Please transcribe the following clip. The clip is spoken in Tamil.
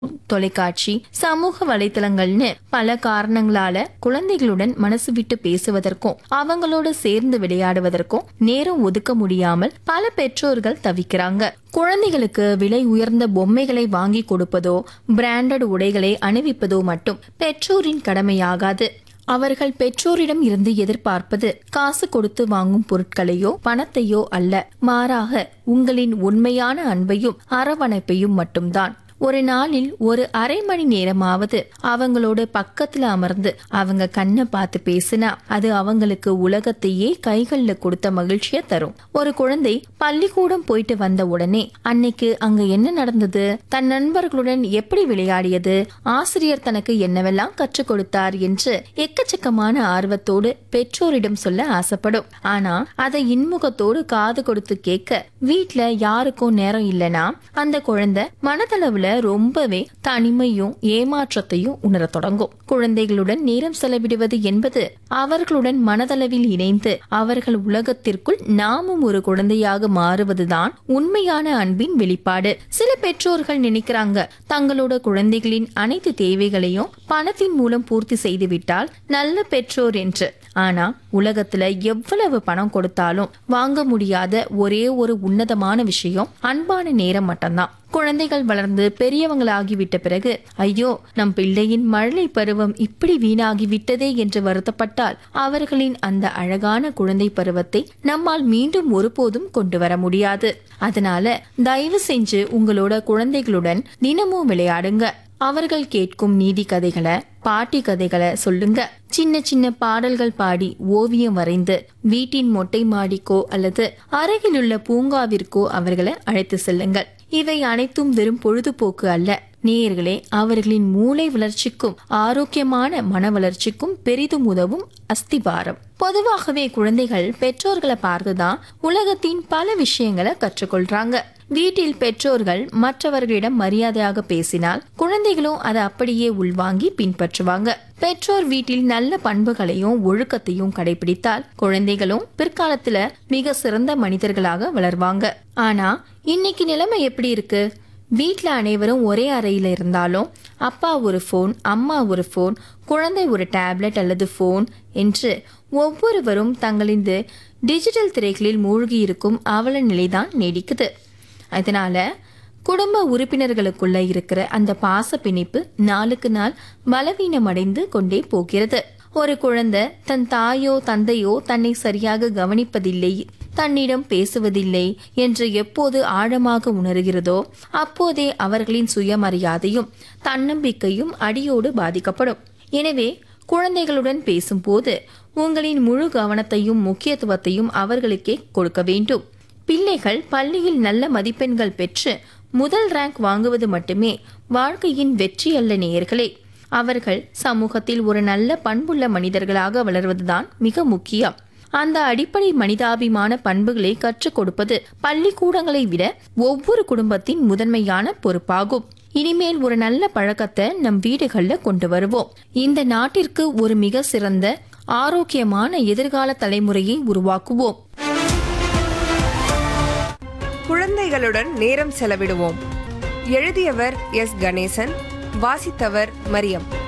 தொலைக்காட்சி சமூக வலைத்தளங்கள்னு பல காரணங்களால குழந்தைகளுடன் மனசு விட்டு பேசுவதற்கும் அவங்களோட சேர்ந்து விளையாடுவதற்கும் நேரம் ஒதுக்க முடியாமல் பல பெற்றோர்கள் தவிக்கிறாங்க குழந்தைகளுக்கு விலை உயர்ந்த பொம்மைகளை வாங்கி கொடுப்பதோ பிராண்டட் உடைகளை அணிவிப்பதோ மட்டும் பெற்றோரின் கடமையாகாது அவர்கள் பெற்றோரிடம் இருந்து எதிர்பார்ப்பது காசு கொடுத்து வாங்கும் பொருட்களையோ பணத்தையோ அல்ல மாறாக உங்களின் உண்மையான அன்பையும் அரவணைப்பையும் மட்டும்தான் ஒரு நாளில் ஒரு அரை மணி நேரமாவது அவங்களோட பக்கத்துல அமர்ந்து அவங்க கண்ணை பார்த்து பேசினா அது அவங்களுக்கு உலகத்தையே கைகள்ல கொடுத்த மகிழ்ச்சிய தரும் ஒரு குழந்தை பள்ளிக்கூடம் போயிட்டு வந்த உடனே அன்னைக்கு அங்க என்ன நடந்தது தன் நண்பர்களுடன் எப்படி விளையாடியது ஆசிரியர் தனக்கு என்னவெல்லாம் கற்றுக் கொடுத்தார் என்று எக்கச்சக்கமான ஆர்வத்தோடு பெற்றோரிடம் சொல்ல ஆசைப்படும் ஆனா அதை இன்முகத்தோடு காது கொடுத்து கேட்க வீட்ல யாருக்கும் நேரம் இல்லனா அந்த குழந்தை மனதளவுல ரொம்பவே தனிமையும் ஏமாற்றத்தையும் உணரத் தொடங்கும் குழந்தைகளுடன் நேரம் செலவிடுவது என்பது அவர்களுடன் மனதளவில் இணைந்து அவர்கள் உலகத்திற்குள் நாமும் ஒரு குழந்தையாக மாறுவதுதான் உண்மையான அன்பின் வெளிப்பாடு சில பெற்றோர்கள் நினைக்கிறாங்க தங்களோட குழந்தைகளின் அனைத்து தேவைகளையும் பணத்தின் மூலம் பூர்த்தி செய்துவிட்டால் நல்ல பெற்றோர் என்று ஆனா உலகத்துல எவ்வளவு பணம் கொடுத்தாலும் வாங்க முடியாத ஒரே ஒரு உன்னதமான விஷயம் அன்பான நேரம் மட்டும்தான் குழந்தைகள் வளர்ந்து பெரியவங்களாகிவிட்ட பிறகு ஐயோ நம் பிள்ளையின் மழலை பருவம் இப்படி வீணாகிவிட்டதே என்று வருத்தப்பட்டால் அவர்களின் அந்த அழகான குழந்தை பருவத்தை நம்மால் மீண்டும் ஒருபோதும் கொண்டு வர முடியாது அதனால தயவு செஞ்சு உங்களோட குழந்தைகளுடன் தினமும் விளையாடுங்க அவர்கள் கேட்கும் நீதி கதைகளை பாட்டி கதைகளை சொல்லுங்க சின்ன சின்ன பாடல்கள் பாடி ஓவியம் வரைந்து வீட்டின் மொட்டை மாடிக்கோ அல்லது அருகிலுள்ள பூங்காவிற்கோ அவர்களை அழைத்து செல்லுங்கள் இவை அனைத்தும் வெறும் பொழுதுபோக்கு அல்ல நேயர்களே அவர்களின் மூளை வளர்ச்சிக்கும் ஆரோக்கியமான மன வளர்ச்சிக்கும் பெரிதும் உதவும் அஸ்திபாரம் பொதுவாகவே குழந்தைகள் பெற்றோர்களை பார்த்துதான் உலகத்தின் பல விஷயங்களை கற்றுக்கொள்றாங்க வீட்டில் பெற்றோர்கள் மற்றவர்களிடம் மரியாதையாக பேசினால் குழந்தைகளும் அதை அப்படியே உள்வாங்கி பின்பற்றுவாங்க பெற்றோர் வீட்டில் நல்ல பண்புகளையும் ஒழுக்கத்தையும் கடைபிடித்தால் குழந்தைகளும் பிற்காலத்துல மிக சிறந்த மனிதர்களாக வளர்வாங்க ஆனா இன்னைக்கு நிலைமை எப்படி இருக்கு வீட்ல அனைவரும் ஒரே அறையில இருந்தாலும் அப்பா ஒரு ஃபோன் அம்மா ஒரு ஃபோன் குழந்தை ஒரு டேப்லெட் அல்லது ஃபோன் என்று ஒவ்வொருவரும் தங்களின் டிஜிட்டல் திரைகளில் மூழ்கி இருக்கும் அவல நிலைதான் நீடிக்குது அதனால குடும்ப உறுப்பினர்களுக்குள்ள இருக்கிற அந்த பாச பிணைப்பு நாளுக்கு நாள் பலவீனமடைந்து கொண்டே போகிறது ஒரு குழந்தை தன் தாயோ தந்தையோ தன்னை சரியாக கவனிப்பதில்லை தன்னிடம் பேசுவதில்லை என்று எப்போது ஆழமாக உணர்கிறதோ அப்போதே அவர்களின் சுயமரியாதையும் தன்னம்பிக்கையும் அடியோடு பாதிக்கப்படும் எனவே குழந்தைகளுடன் பேசும்போது உங்களின் முழு கவனத்தையும் முக்கியத்துவத்தையும் அவர்களுக்கே கொடுக்க வேண்டும் பிள்ளைகள் பள்ளியில் நல்ல மதிப்பெண்கள் பெற்று முதல் ரேங்க் வாங்குவது மட்டுமே வாழ்க்கையின் வெற்றி அல்ல நேயர்களே அவர்கள் சமூகத்தில் ஒரு நல்ல பண்புள்ள மனிதர்களாக வளர்வதுதான் மிக முக்கியம் அந்த அடிப்படை மனிதாபிமான பண்புகளை கற்றுக் கொடுப்பது பள்ளிக்கூடங்களை விட ஒவ்வொரு குடும்பத்தின் முதன்மையான பொறுப்பாகும் இனிமேல் ஒரு நல்ல பழக்கத்தை நம் வீடுகள்ல கொண்டு வருவோம் இந்த நாட்டிற்கு ஒரு மிக சிறந்த ஆரோக்கியமான எதிர்கால தலைமுறையை உருவாக்குவோம் குழந்தைகளுடன் நேரம் செலவிடுவோம் எழுதியவர் எஸ் கணேசன் வாசித்தவர் மரியம்